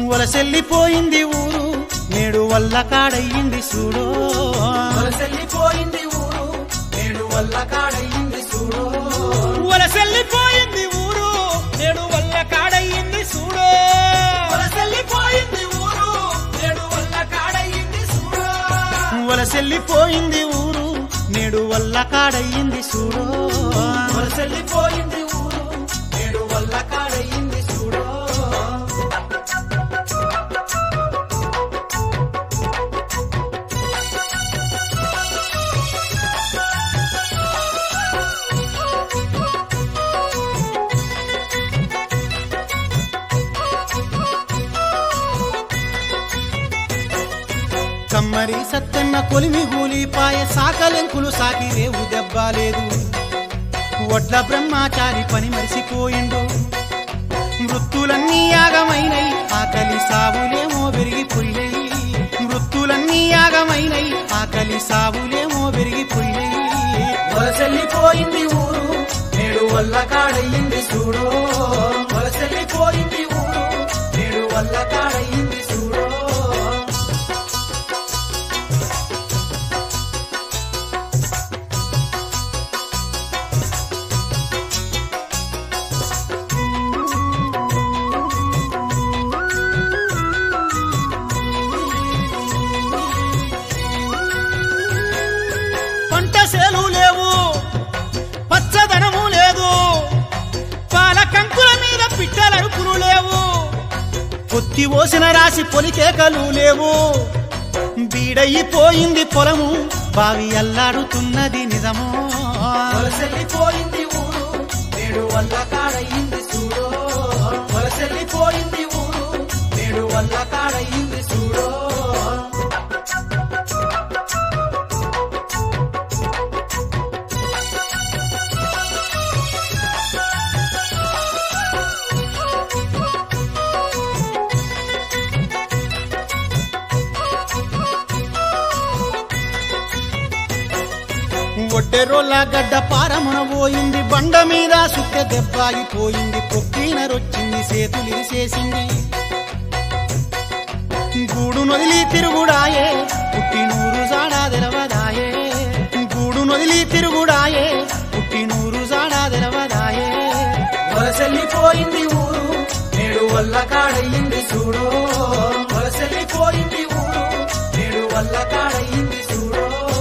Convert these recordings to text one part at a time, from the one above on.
వలసెల్లిపోయింది ఊరు నేడు వల్ల కాడయ్యింది చూడో వలసెల్లిపోయింది ఊరు నేడు వల్ల కాడయింది చూడు వలసెల్లిపోయింది ఊరు నేడు వల్ల కాడయ్యింది చూడో వలసెల్లిపోయింది ఊరు నేడు వల్ల కాడయింది చూడు వలసెల్లిపోయింది ఊరు నేడు వల్ల కాడయ్యింది చూడో వలసెల్లిపోయింది ఊరు నేడు వల్ల కాడయింది చూడు కమ్మరి సత్తెన్న కొలిమి గూలిపాయ సాకలెంకులు సాకి రేవు దెబ్బలేదు వడ్ల బ్రహ్మచారి పని మరిసిపోయిండు మృత్యులన్నీ యాగమైనై ఆకలి సావులేమో పెరిగిపోయినయి మృత్యులన్నీ యాగమైనై ఆకలి సావులేమో పెరిగిపోయినయి వలసెల్లిపోయింది ఊరు నేడు వల్ల కాడయింది చూడు వలసెల్లిపోయింది ఊరు నేడు వల్ల కాడయింది చూడు పంట సేలు లేవు పచ్చదనము లేదు పాల కంకుల మీద పిట్టలరుపులు లేవు పొత్తి ఓసిన రాసి పొలికేకలు లేవు బీడయిపోయింది పొలము బావి అల్లాడుతున్నది నిజమో వలసెల్లిపోయింది ఊరు నేడు వల్ల కాడయింది చూడు వలసెల్లిపోయింది ఊరు నేడు వల్ల కాడయింది చూడు ఒడ్డెరోళ్ళ గడ్డ పారమున పోయింది బండ మీద సుట్టె దెబ్బాయిపోయింది పొక్కినరొచ్చింది సేతులు ఇరిసేసింది గూడు నొదిలి తిరుగుడాయే పుట్టినూరు జాడా తెలవదాయే గూడు నొదిలి తిరుగుడాయే పుట్టినూరు జాడా తెలవదాయే వలసెల్లిపోయింది ఊరు నేడు వల్ల కాడయింది చూడు వలసెల్లిపోయింది ఊరు నేడు వల్ల కాడయింది చూడు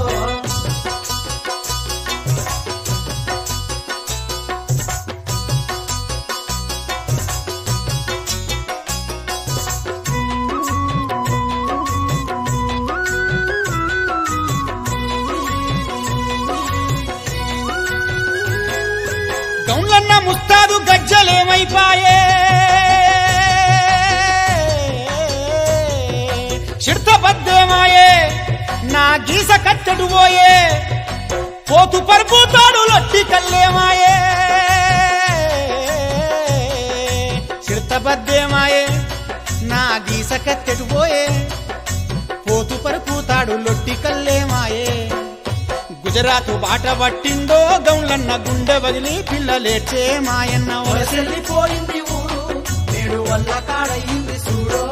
గౌన్లన్న ముస్తాదు గజ్జలేమైపాయే చిడతబద్దేమాయే నా గీస కట్టెడు పోయే పోతు పరుపుతాడు లొట్టి కల్లేమాయే చిడతబద్దేమాయే నా గీస కట్టెడు పోయే పోతు పరుపుతాడు లొట్టి కల్లేమాయే గుజరాత్ బాట పట్టిందో గౌన్లన్న గుండె వదిలి పిల్లలేచే మాయన్న వలస వలసెల్లిపోయింది ఊరు నేడు వల్ల కాడయింది చూడు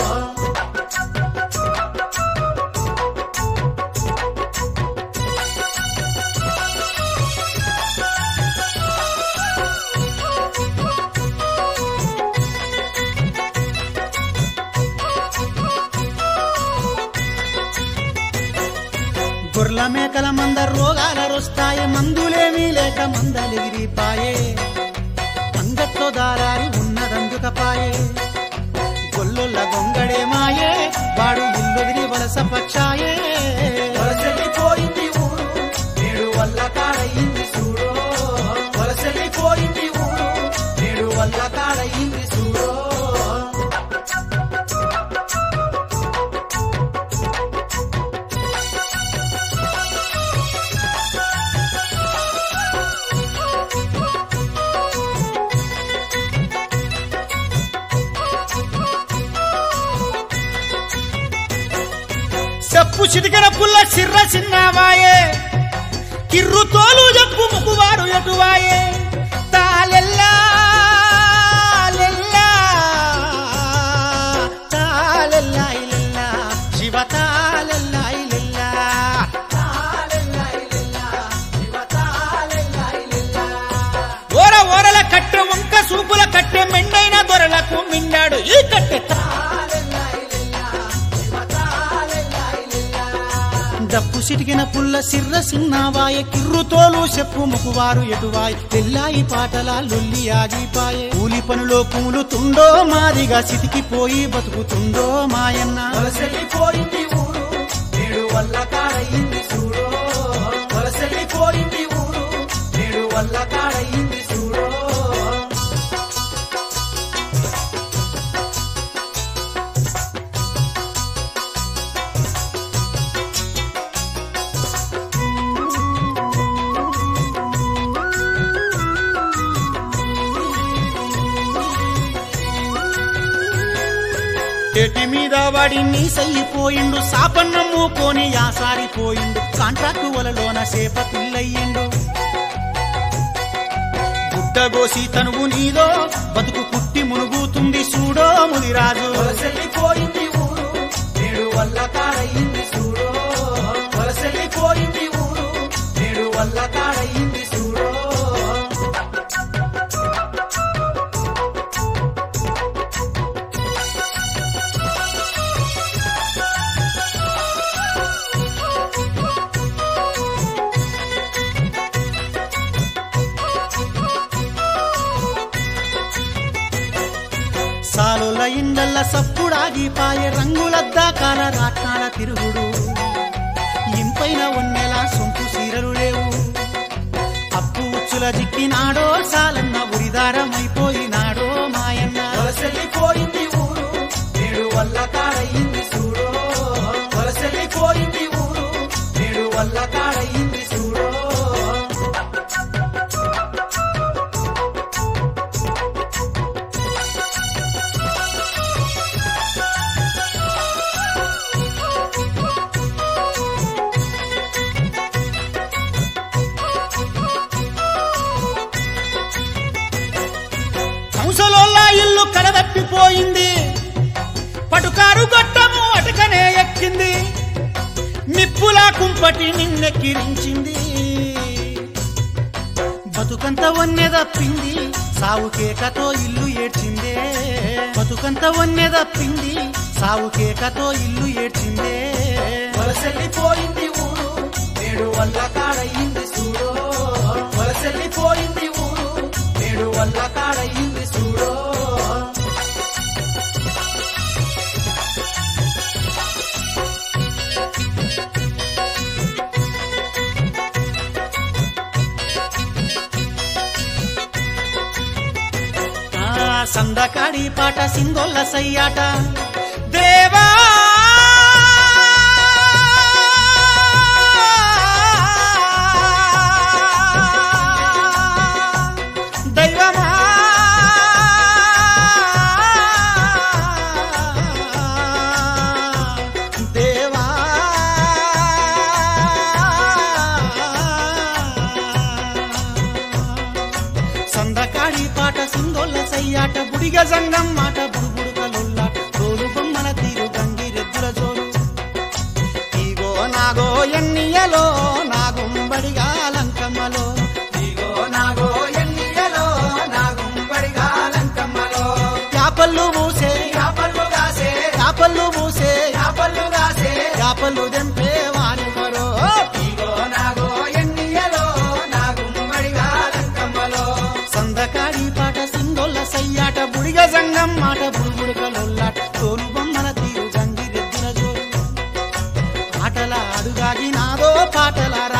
గొర్ల మేకల మంద రోగాల రొస్తాయి మందులేమీ లేక మందలిగిరిపాయే అంగట్లో దారారి ఉన్నదందుకపాయే గొల్లొల్ల గొంగడే మాయే వాడు ఇల్లుదిరి వలస పక్షాయే వలసెల్లిపోయింది ఊరు నేడు వల్ల కాడయింది చూడు వలసెల్లిపోయింది ఊరు నేడు వల్ల కాడయింది చూడు చెప్పు చిటికన పుల్ల చిర్ర చిన్నవాయే కిర్రు తోలు చెప్పు ముక్కువాడు ఎటువాయే తాలెల్లా లెల్లా గట్టెత్తా డప్పు సిటికిన పుల్ల సిర్ర సిన్నావాయ కిర్రు తోలు చెప్పు ముకువారు ఎటువాయ్ తెల్లాయి పాటల లొల్లి ఆగిపాయే కూలి పనులో కూలుతుండో మాదిగా సిటికిపోయి బతుకుతుండో మాయన్న వలసెళ్ళిపోయింది ఊరు నేడు వల్ల కాడయింది చూడో వలసెళ్ళిపోయింది ఊరు నేడు వల్ల కాడయింది చూడో చెట్టి మీద వాడి నీసయ్యిపోయిండు సాపన్నమ్ము కోని యాసారిపోయిండు కాంట్రాక్టు వలలోన సేప పిల్లయ్యిండు గుట్టగోసి తనువు నీదో బతుకు పుట్టి మునుగుతుంది చూడో ముదిరాజు వలసెళ్ళిపోయింది ఊరు నేడు వల్ల కాడయింది చూడో వలసెళ్ళిపోయింది ఊరు నేడు వల్ల కాడయింది చూడో సాలుల ఇండల్ల సప్పుడాగిపాయే రంగులద్దాకాల రాట్నాల తిరుగుడు ఇంపైన ఉన్నెల సొంపు సీరలు లేవు అప్పు ఉచ్చుల జిక్కినాడో సాలన్న ఉరిదారమైపోయినాడో మాయన్న వలసెళ్ళిపోయింది ఊరు నేడు వల్ల కాడయింది చూడో వలసెళ్ళిపోయింది ఊరు నేడు వల్ల కాడయింది చూడో కంసలోల్లా ఇల్లు కడదప్పిపోయింది పటుకారు గొట్టము అటకనే ఎక్కింది నిప్పులా కుంపటి నిన్నెక్కిరించింది బతుకంత వన్నె తప్పింది సావు కేకతో ఇల్లు ఏడ్చిందే బతుకంత వన్నె తప్పింది సావు కేకతో ఇల్లు ఏడ్చిందే వలసెళ్ళిపోయింది ఊరు నేడు వల్ల కాడయింది చూడో వలసెళ్ళిపోయింది ఊరు నేడు వల్ల కాడయింది చూడో ఆ సందకాడి పాట సింగోళ్ళ సయ్యాట దేవా దైవమా దేవా సందకాడి పాట సింగోళ్ళ సయ్యాట బుడిగ జంగం మాట బుడుబుడుకలుల్లాట తోలు బొమ్మల తీరు గంగిరెద్దుల జోరు ఈగో నాగో ఎన్నియలో నాగుంబడిగా లంకమ్మలో ఇగో నాగో ఎన్నియలో నా గుంబడిగా లంకమ్మలో యాపల్లు మూసే యాపళ్ళు కాసే యాపల్లు మూసే యాపళ్ళు కాసే యాపల్లు దెంపే వాని మరో ఇగో నాగో ఎన్నియలో నా గుంబడిగా లంకమ్మలో సందకాడి పాట సింగోళ్ళ సయ్యాట బుడిగ జంగం మాట బుడుబుడుకలుల్లాట తోలు బొమ్మల తీరు గంగిరెద్దుల జోరు ఆటల అడుగాగి నాదో పాటల